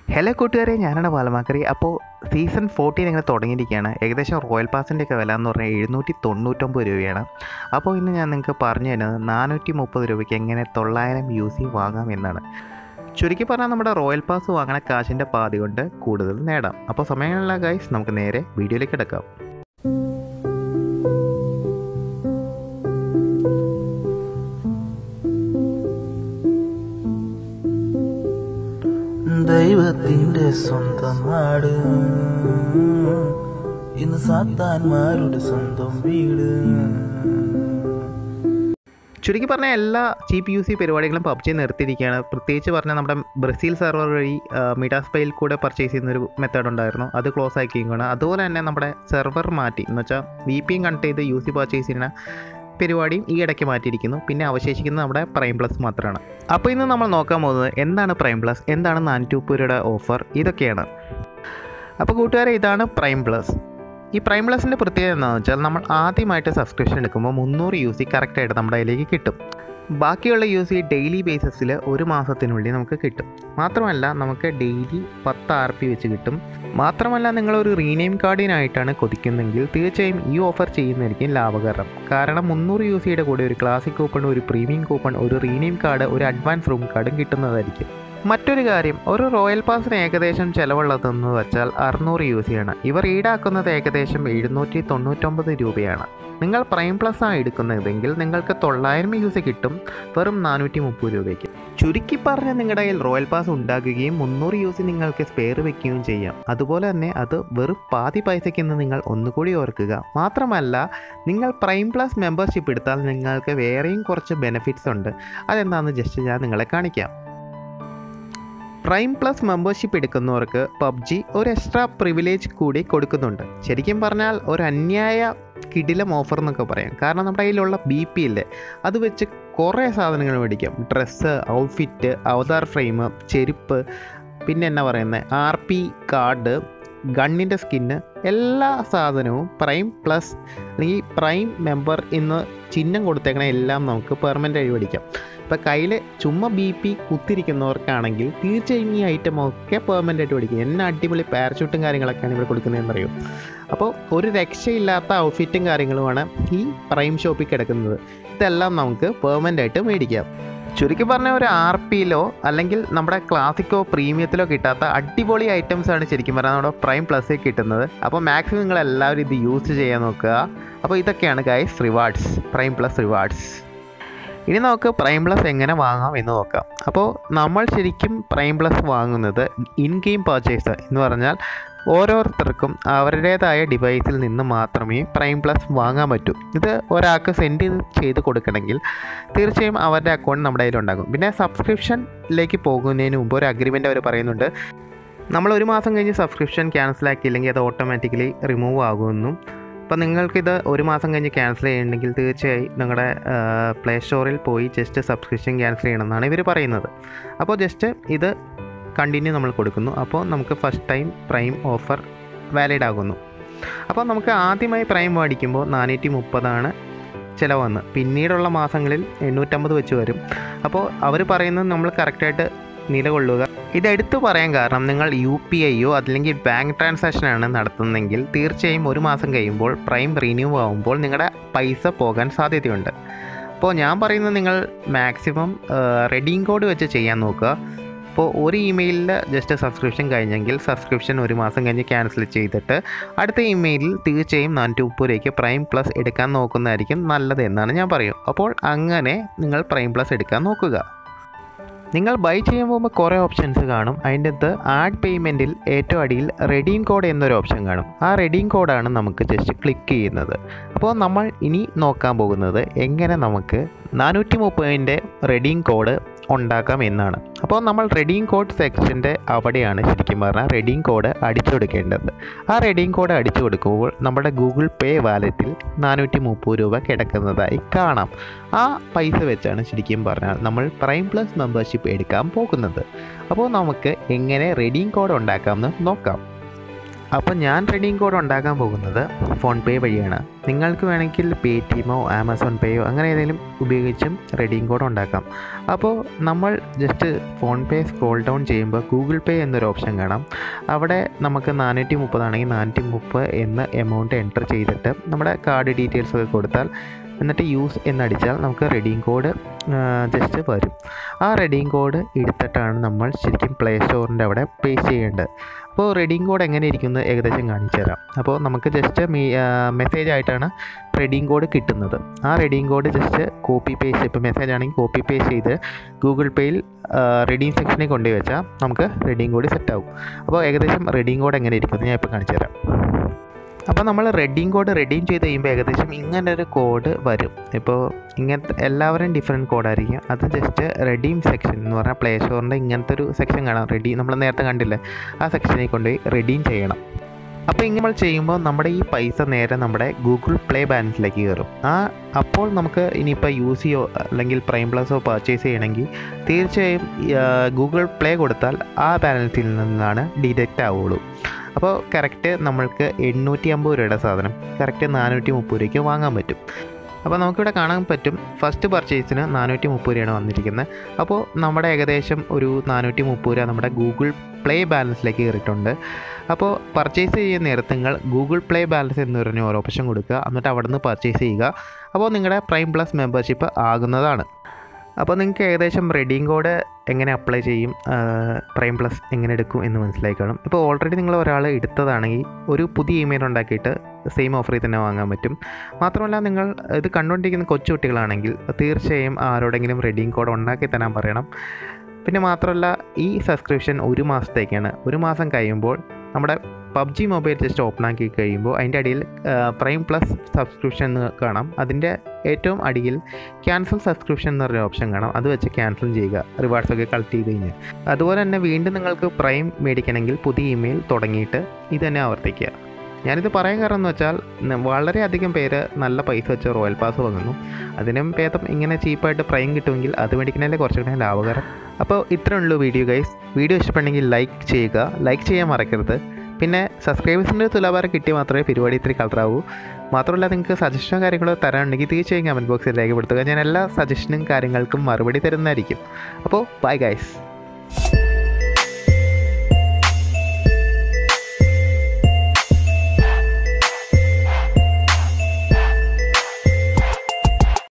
hello കൂട്ടുകാരെ ഞാനാണ് ബാലമാക്കറി അപ്പോൾ സീസൺ ഫോർട്ടീൻ ഇങ്ങനെ തുടങ്ങിയിരിക്കുകയാണ് ഏകദേശം റോയൽ പാസിൻ്റെ ഒക്കെ വില എന്ന് പറഞ്ഞാൽ എഴുന്നൂറ്റി തൊണ്ണൂറ്റൊമ്പത് രൂപയാണ് അപ്പോൾ ഇന്ന് ഞാൻ നിങ്ങൾക്ക് പറഞ്ഞു തരുന്നത് നാനൂറ്റി മുപ്പത് രൂപയ്ക്ക് എങ്ങനെ തൊള്ളായിരം യു സി വാങ്ങാം എന്നാണ് ചുരുക്കി പറഞ്ഞാൽ നമ്മുടെ റോയൽ പാസ് വാങ്ങണ കാശിൻ്റെ പാതി കൊണ്ട് കൂടുതൽ നേടാം അപ്പോൾ സമയങ്ങളില്ല ഗൈസ് നമുക്ക് നേരെ വീഡിയോയിലേക്ക് എടുക്കാം ദൈവത്തിന്റെ സ്വന്തം നാട് ഇന്ന് സാത്താന്മാരുടെ സ്വന്തം വീട് ചുരുക്കി പറഞ്ഞാൽ എല്ലാ ചീപ്പ് യു സി പരിപാടികളും പബ്ജി നിർത്തിയിരിക്കുകയാണ് പ്രത്യേകിച്ച് പറഞ്ഞാൽ നമ്മുടെ ബ്രസീൽ സെർവർ വഴി മിഡാസ്പൈൽ കൂടെ പർച്ചേസ് ചെയ്യുന്നൊരു മെത്തേഡ് ഉണ്ടായിരുന്നു അത് ക്ലോസ് ആക്കിയിരിക്കുകയാണ് അതുപോലെ തന്നെ നമ്മുടെ സെർവർ മാറ്റി എന്ന് വെച്ചാൽ വി പി എൻ കണക്ട് ചെയ്ത് യു സി പർച്ചേസ് ചെയ്യുന്ന പരിപാടിയും ഈ ഇടയ്ക്ക് മാറ്റിയിരിക്കുന്നു പിന്നെ അവശേഷിക്കുന്നത് നമ്മുടെ പ്രൈം പ്ലസ് മാത്രമാണ് അപ്പോൾ ഇന്ന് നമ്മൾ നോക്കാൻ പോകുന്നത് എന്താണ് പ്രൈം പ്ലസ് എന്താണ് നാനൂറ്റി മുപ്പത് രൂപയുടെ ഓഫർ ഇതൊക്കെയാണ് അപ്പോൾ കൂട്ടുകാരെ ഇതാണ് പ്രൈം പ്ലസ് ഈ പ്രൈം പ്ലസിൻ്റെ പ്രത്യേകത എന്താണെന്ന് വെച്ചാൽ നമ്മൾ ആദ്യമായിട്ട് സബ്സ്ക്രിപ്ഷൻ എടുക്കുമ്പോൾ മുന്നൂറ് യു സി കറക്റ്റായിട്ട് നമ്മുടെ കയ്യിലേക്ക് കിട്ടും ബാക്കിയുള്ള യു സി ഡെയിലി ബേസിസിൽ ഒരു മാസത്തിനുള്ളിൽ നമുക്ക് കിട്ടും മാത്രമല്ല നമുക്ക് ഡെയിലി പത്ത് ആർ പി വെച്ച് കിട്ടും മാത്രമല്ല നിങ്ങളൊരു റീനെയിം കാർഡിനായിട്ടാണ് കൊതിക്കുന്നെങ്കിൽ തീർച്ചയായും ഈ ഓഫർ ചെയ്യുന്നതായിരിക്കും ലാഭകരം കാരണം മുന്നൂറ് യു സിയുടെ കൂടെ ഒരു ക്ലാസിക് കൂപ്പൺ ഒരു പ്രീമിയം കൂപ്പൺ ഒരു റീനെയിം കാർഡ് ഒരു അഡ്വാൻസ് റൂം കാർഡും കിട്ടുന്നതായിരിക്കും മറ്റൊരു കാര്യം ഒരു റോയൽ പാസിന് ഏകദേശം ചിലവുള്ളതെന്ന് വെച്ചാൽ അറുന്നൂറ് യു സിയാണ് ഇവർ ഈടാക്കുന്നത് ഏകദേശം എഴുന്നൂറ്റി തൊണ്ണൂറ്റൊമ്പത് രൂപയാണ് നിങ്ങൾ പ്രൈം പ്ലസ് ആണ് എടുക്കുന്നതെങ്കിൽ നിങ്ങൾക്ക് തൊള്ളായിരം യു സി കിട്ടും വെറും നാനൂറ്റി മുപ്പത് രൂപയ്ക്ക് ചുരുക്കി പറഞ്ഞ് നിങ്ങളുടെ കയ്യിൽ റോയൽ പാസ് ഉണ്ടാക്കുകയും മുന്നൂറ് യു സി നിങ്ങൾക്ക് സ്പെയർ വെക്കുകയും ചെയ്യാം അതുപോലെ തന്നെ അത് വെറും പാതി പൈസയ്ക്കെന്ന് നിങ്ങൾ ഒന്നുകൂടി ഓർക്കുക മാത്രമല്ല നിങ്ങൾ പ്രൈം പ്ലസ് മെമ്പർഷിപ്പ് എടുത്താൽ നിങ്ങൾക്ക് വേറെയും കുറച്ച് ബെനിഫിറ്റ്സ് ഉണ്ട് അതെന്താണെന്ന് ജസ്റ്റ് ഞാൻ നിങ്ങളെ കാണിക്കാം പ്രൈം പ്ലസ് മെമ്പർഷിപ്പ് എടുക്കുന്നവർക്ക് പബ്ജി ഒരു എക്സ്ട്രാ പ്രിവിലേജ് കൂടി കൊടുക്കുന്നുണ്ട് ശരിക്കും പറഞ്ഞാൽ ഒരു അന്യായ കിടിലം ഓഫർ എന്നൊക്കെ പറയാം കാരണം നമ്മുടെ കയ്യിലുള്ള ബി പി ഇല്ലേ അത് വെച്ച് കുറേ സാധനങ്ങൾ മേടിക്കാം ഡ്രസ്സ് ഔട്ട്ഫിറ്റ് അവതാർ ഫ്രെയിം ചെരുപ്പ് പിന്നെ എന്നാ പറയുന്നത് ആർ പി കാർഡ് ഗണ്ണിൻ്റെ സ്കിന്ന് എല്ലാ സാധനവും പ്രൈം പ്ലസ് അല്ലെങ്കിൽ പ്രൈം മെമ്പർ എന്ന് ചിഹ്നം കൊടുത്തേക്കണ എല്ലാം നമുക്ക് പെർമനൻ്റ് ആയി മേടിക്കാം ഇപ്പോൾ കയ്യിൽ ചുമ്മാ ബി പി കുത്തിരിക്കുന്നവർക്കാണെങ്കിൽ തീർച്ചയായും ഈ ഐറ്റം ഒക്കെ പെർമനൻ്റ് ആയിട്ട് മേടിക്കും എന്നെ അടിപൊളി പാരഷൂട്ടും കാര്യങ്ങളൊക്കെയാണ് ഇവിടെ കൊടുക്കുന്നതെന്ന് അറിയും അപ്പോൾ ഒരു രക്ഷയില്ലാത്ത ഔട്ട്ഫിറ്റും കാര്യങ്ങളുമാണ് ഈ പ്രൈം ഷോപ്പിൽ കിടക്കുന്നത് ഇതെല്ലാം നമുക്ക് പെർമനൻ്റ് ആയിട്ട് മേടിക്കാം ചുരുക്കി പറഞ്ഞ ഒരു ആർ പിയിലോ അല്ലെങ്കിൽ നമ്മുടെ ക്ലാസിക്കോ പ്രീമിയത്തിലോ കിട്ടാത്ത അടിപൊളി ഐറ്റംസ് ആണ് ശരിക്കും പറഞ്ഞാൽ നമ്മുടെ പ്രൈം പ്ലസ്സിൽ കിട്ടുന്നത് അപ്പോൾ മാക്സിമം നിങ്ങൾ എല്ലാവരും ഇത് യൂസ് ചെയ്യാൻ നോക്കുക അപ്പോൾ ഇതൊക്കെയാണ് guys rewards prime plus rewards ഇനി നമുക്ക് പ്രൈം പ്ലസ് എങ്ങനെ വാങ്ങാം എന്ന് നോക്കാം അപ്പോൾ നമ്മൾ ശരിക്കും പ്രൈം പ്ലസ് വാങ്ങുന്നത് ഇൻ ഗെയിം പർച്ചേസ് എന്ന് പറഞ്ഞാൽ ഓരോരുത്തർക്കും അവരുടേതായ ഡിവൈസിൽ നിന്ന് മാത്രമേ പ്രൈം പ്ലസ് വാങ്ങാൻ പറ്റൂ ഇത് ഒരാൾക്ക് സെൻഡ് ചെയ്ത് കൊടുക്കണമെങ്കിൽ തീർച്ചയായും അവരുടെ അക്കൗണ്ട് നമ്മുടെ കയ്യിലുണ്ടാകും പിന്നെ സബ്സ്ക്രിപ്ഷനിലേക്ക് പോകുന്നതിന് മുമ്പ് ഒരു അഗ്രിമെൻ്റ് അവർ പറയുന്നുണ്ട് നമ്മൾ ഒരു മാസം കഴിഞ്ഞ് സബ്സ്ക്രിപ്ഷൻ ക്യാൻസൽ ആക്കിയില്ലെങ്കിൽ അത് ഓട്ടോമാറ്റിക്കലി റിമൂവ് ആകുമെന്നും അപ്പോൾ നിങ്ങൾക്കിത് ഒരു മാസം കഴിഞ്ഞ് ക്യാൻസൽ ചെയ്യണമെങ്കിൽ തീർച്ചയായും നിങ്ങളുടെ പ്ലേ സ്റ്റോറിൽ പോയി ജസ്റ്റ് സബ്സ്ക്രിപ്ഷൻ ക്യാൻസൽ ചെയ്യണമെന്നാണ് ഇവർ പറയുന്നത് അപ്പോൾ ജസ്റ്റ് ഇത് കണ്ടിന്യൂ നമ്മൾ കൊടുക്കുന്നു അപ്പോൾ നമുക്ക് first time prime offer valid ആകുന്നു അപ്പോൾ നമുക്ക് ആദ്യമായി പ്രൈം മേടിക്കുമ്പോൾ നാനൂറ്റി മുപ്പതാണ് ചിലവന്ന് പിന്നീടുള്ള മാസങ്ങളിൽ എണ്ണൂറ്റമ്പത് വെച്ച് വരും അപ്പോൾ അവർ പറയുന്നത് നമ്മൾ കറക്റ്റായിട്ട് നിലകൊള്ളുക ഇത് എടുത്തു പറയാൻ കാരണം നിങ്ങൾ യു പി ഐയോ അല്ലെങ്കിൽ ബാങ്ക് ട്രാൻസാക്ഷനാണ് നടത്തുന്നതെങ്കിൽ തീർച്ചയായും ഒരു മാസം കഴിയുമ്പോൾ പ്രൈം റിന്യൂ ആകുമ്പോൾ നിങ്ങളുടെ പൈസ പോകാൻ സാധ്യതയുണ്ട് അപ്പോൾ ഞാൻ പറയുന്നത് നിങ്ങൾ മാക്സിമം റെഡീം കോഡ് വെച്ച് ചെയ്യാൻ നോക്കുക അപ്പോൾ ഒരു ഇമെയിലിൽ ജസ്റ്റ് സബ്സ്ക്രിപ്ഷൻ കഴിഞ്ഞെങ്കിൽ സബ്സ്ക്രിപ്ഷൻ ഒരു മാസം കഴിഞ്ഞ് ക്യാൻസൽ ചെയ്തിട്ട് അടുത്ത ഇമെയിലിൽ തീർച്ചയായും നാനൂറ്റി മുപ്പത് രൂപയ്ക്ക് പ്രൈം പ്ലസ് എടുക്കാൻ നോക്കുന്നതായിരിക്കും നല്ലത് എന്നാണ് ഞാൻ പറയും അപ്പോൾ അങ്ങനെ നിങ്ങൾ പ്രൈം പ്ലസ് എടുക്കാൻ നോക്കുക നിങ്ങൾ ബൈ ചെയ്യാൻ പോകുമ്പോൾ കുറേ ഓപ്ഷൻസ് കാണും അതിൻ്റെ അകത്ത് ആഡ് പേയ്മെൻറ്റിൽ ഏറ്റവും അടിയിൽ റെഡീം കോഡ് എന്നൊരു ഓപ്ഷൻ കാണും ആ റെഡീം കോഡാണ് നമുക്ക് ജസ്റ്റ് ക്ലിക്ക് ചെയ്യുന്നത് അപ്പോൾ നമ്മൾ ഇനി നോക്കാൻ പോകുന്നത് എങ്ങനെ നമുക്ക് നാനൂറ്റി മുപ്പതിൻ്റെ റെഡീം കോഡ് ഉണ്ടാക്കാം എന്നാണ് അപ്പോൾ നമ്മൾ റെഡീം കോഡ് സെക്ഷൻ്റെ അവിടെയാണ് ശരിക്കും പറഞ്ഞാൽ റെഡീം കോഡ് അടിച്ചു കൊടുക്കേണ്ടത് ആ റെഡീം കോഡ് അടിച്ചു കൊടുക്കുമ്പോൾ നമ്മുടെ ഗൂഗിൾ പേ വാലറ്റിൽ നാനൂറ്റി മുപ്പത് രൂപ കിടക്കുന്നതായി കാണാം ആ പൈസ വെച്ചാണ് ശരിക്കും പറഞ്ഞാൽ നമ്മൾ പ്രൈം പ്ലസ് മെമ്പർഷിപ്പ് എടുക്കാൻ പോകുന്നത് അപ്പോൾ നമുക്ക് എങ്ങനെ റെഡീം കോഡ് ഉണ്ടാക്കാമെന്ന് നോക്കാം അപ്പോൾ ഞാൻ റെഡീം കോഡ് ഉണ്ടാക്കാൻ പോകുന്നത് ഫോൺ പേ വഴിയാണ് നിങ്ങൾക്ക് വേണമെങ്കിൽ പേ ടിഎമ്മോ ആമസോൺ പേയോ അങ്ങനെ ഏതെങ്കിലും ഉപയോഗിച്ചും റെഡീം കോഡ് ഉണ്ടാക്കാം അപ്പോൾ നമ്മൾ just PhonePe scroll down ചെയ്യുമ്പോൾ ഗൂഗിൾ പേ എന്നൊരു ഓപ്ഷൻ കാണാം അവിടെ നമുക്ക് നാനൂറ്റി മുപ്പതാണെങ്കിൽ നാനൂറ്റി മുപ്പത് എന്ന എമൗണ്ട് എൻ്റർ ചെയ്തിട്ട് നമ്മുടെ കാർഡ് ഡീറ്റെയിൽസ് ഒക്കെ കൊടുത്താൽ എന്നിട്ട് യൂസ് എന്നടിച്ചാൽ നമുക്ക് റെഡീം കോഡ് ജസ്റ്റ് വരും ആ റെഡീം കോഡ് എടുത്തിട്ടാണ് നമ്മൾ ശരിക്കും പ്ലേ സ്റ്റോറിൻ്റെ അവിടെ പേസ്റ്റ് ചെയ്യേണ്ടത് അപ്പോൾ റെഡീം കോഡ് എങ്ങനെ ഇരിക്കുന്നത് ഏകദേശം കാണിച്ചു തരാം അപ്പോൾ നമുക്ക് ജസ്റ്റ് മീ മെസ്സേജ് ആയിട്ടാണ് റെഡീം കോഡ് കിട്ടുന്നത് ആ redeem code just copy paste ഇപ്പോൾ മെസ്സേജ് ആണെങ്കിൽ കോപ്പി പേസ്റ്റ് ചെയ്ത് ഗൂഗിൾ പേയിൽ റെഡീം സെക്ഷനിൽ കൊണ്ടുപോയി വെച്ചാൽ നമുക്ക് റെഡീം കോഡ് സെറ്റ് ആവും അപ്പോൾ ഏകദേശം റെഡീം കോഡ് എങ്ങനെ ഇരിക്കുന്നത് ഞാൻ ഇപ്പോൾ കാണിച്ചു തരാം അപ്പോൾ നമ്മൾ റെഡീം കോഡ് റെഡീം ചെയ്ത് കഴിയുമ്പോൾ ഏകദേശം ഇങ്ങനെ ഒരു കോഡ് വരും ഇപ്പോൾ ഇങ്ങനത്തെ എല്ലാവരും ഡിഫറെൻറ്റ് കോഡായിരിക്കും അത് ജസ്റ്റ് റെഡീം സെക്ഷൻ എന്ന് പറഞ്ഞാൽ പ്ലേ സ്റ്റോറിൻ്റെ ഇങ്ങനത്തെ ഒരു സെക്ഷൻ കാണാം റെഡി നമ്മൾ നേരത്തെ കണ്ടില്ലേ ആ സെക്ഷനിൽ കൊണ്ടുപോയി റെഡീം ചെയ്യണം അപ്പോൾ ഇങ്ങനെ നമ്മൾ ചെയ്യുമ്പോൾ നമ്മുടെ ഈ പൈസ നേരെ നമ്മുടെ ഗൂഗിൾ പ്ലേ ബാലൻസിലേക്ക് കയറും ആ അപ്പോൾ നമുക്ക് ഇനിയിപ്പോൾ യൂസ് ചെയ്യോ അല്ലെങ്കിൽ പ്രൈം പ്ലസോ പർച്ചേസ് ചെയ്യണമെങ്കിൽ തീർച്ചയായും ഗൂഗിൾ പ്ലേ കൊടുത്താൽ ആ ബാലൻസിൽ നിന്നാണ് ഡിഡക്റ്റ് ആവുള്ളൂ അപ്പോൾ കറക്റ്റ് നമ്മൾക്ക് എണ്ണൂറ്റി അമ്പത് രൂപയുടെ സാധനം കറക്റ്റ് നാനൂറ്റി മുപ്പത് രൂപയ്ക്ക് വാങ്ങാൻ പറ്റും അപ്പോൾ നമുക്കിവിടെ കാണാൻ പറ്റും ഫസ്റ്റ് പർച്ചേസിന് നാനൂറ്റി മുപ്പത് രൂപയാണ് വന്നിരിക്കുന്നത് അപ്പോൾ നമ്മുടെ ഏകദേശം ഒരു നാനൂറ്റി മുപ്പത് രൂപ നമ്മുടെ ഗൂഗിൾ പ്ലേ ബാലൻസിലേക്ക് കയറിയിട്ടുണ്ട് അപ്പോൾ പർച്ചേസ് ചെയ്യുന്ന നേരത്ത് നിങ്ങൾ ഗൂഗിൾ പ്ലേ ബാലൻസ് എന്ന് പറഞ്ഞ ഒരു ഓപ്ഷൻ കൊടുക്കുക എന്നിട്ട് അവിടെ നിന്ന് പർച്ചേസ് ചെയ്യുക അപ്പോൾ നിങ്ങളുടെ പ്രൈം പ്ലസ് മെമ്പർഷിപ്പ് ആകുന്നതാണ് അപ്പോൾ നിങ്ങൾക്ക് ഏകദേശം റെഡീം കോഡ് എങ്ങനെ അപ്ലൈ ചെയ്യും പ്രൈം പ്ലസ് എങ്ങനെ എടുക്കും എന്ന് മനസ്സിലായി കാണും ഇപ്പോൾ ഓൾറെഡി നിങ്ങൾ ഒരാൾ എടുത്തതാണെങ്കിൽ ഒരു പുതിയ ഇമെയിൽ ഉണ്ടാക്കിയിട്ട് സെയിം ഓഫറിൽ തന്നെ വാങ്ങാൻ പറ്റും മാത്രമല്ല നിങ്ങൾ ഇത് കണ്ടുകൊണ്ടിരിക്കുന്ന കൊച്ചുകുട്ടികളാണെങ്കിൽ തീർച്ചയായും ആരോടെങ്കിലും റെഡീം കോഡ് ഉണ്ടാക്കി തരാൻ പറയണം പിന്നെ മാത്രമല്ല ഈ സബ്സ്ക്രിപ്ഷൻ ഒരു മാസത്തേക്കാണ് ഒരു മാസം കഴിയുമ്പോൾ നമ്മുടെ പബ്ജി മൊബൈൽ ജസ്റ്റ് ഓപ്പൺ ആക്കി കഴിയുമ്പോൾ അതിൻ്റെ അടിയിൽ പ്രൈം പ്ലസ് സബ്സ്ക്രിപ്ഷൻ എന്ന് കാണാം അതിൻ്റെ ഏറ്റവും അടിയിൽ ക്യാൻസൽ സബ്സ്ക്രിപ്ഷൻ എന്ന് പറഞ്ഞ ഓപ്ഷൻ കാണാം അത് വെച്ച് ക്യാൻസൽ ചെയ്യുക റിവാർഡ്സ് ഒക്കെ കളക്ട് ചെയ്ത് കഴിഞ്ഞാൽ അതുപോലെ തന്നെ വീണ്ടും നിങ്ങൾക്ക് പ്രൈം മേടിക്കണമെങ്കിൽ പുതിയ ഇമെയിൽ തുടങ്ങിയിട്ട് ഇത് തന്നെ ആവർത്തിക്കുക ഞാനിത് പറയാൻ കാരണം എന്ന് വെച്ചാൽ വളരെയധികം പേര് നല്ല പൈസ വെച്ച് റോയൽ പാസ് വാങ്ങുന്നു അതിനും ഭേദം ഇങ്ങനെ ചീപ്പായിട്ട് പ്രൈം കിട്ടുമെങ്കിൽ അത് മേടിക്കണേലേ കുറച്ചുകൂടെ ലാഭകരം അപ്പോൾ ഇത്രേ ഉള്ളൂ വീഡിയോ ഗൈസ് വീഡിയോ ഇഷ്ടപ്പെട്ടെങ്കിൽ ലൈക്ക് ചെയ്യുക ലൈക്ക് ചെയ്യാൻ മറക്കരുത് പിന്നെ സബ്സ്ക്രൈബേഴ്സിൻ്റെ തുലാഭാരം കിട്ടിയാൽ മാത്രമേ പരിപാടി ഇത്തിരി കളറാവൂ മാത്രമല്ല നിങ്ങൾക്ക് സജഷനോ കാര്യങ്ങളോ തരാനുണ്ടെങ്കിൽ തീർച്ചയായും കമൻറ്റ് ബോക്സിൽ രേഖപ്പെടുത്തുക ഞാൻ എല്ലാ സജഷനും കാര്യങ്ങൾക്കും മറുപടി തരുന്നതായിരിക്കും അപ്പോൾ ബൈ ഗൈസ്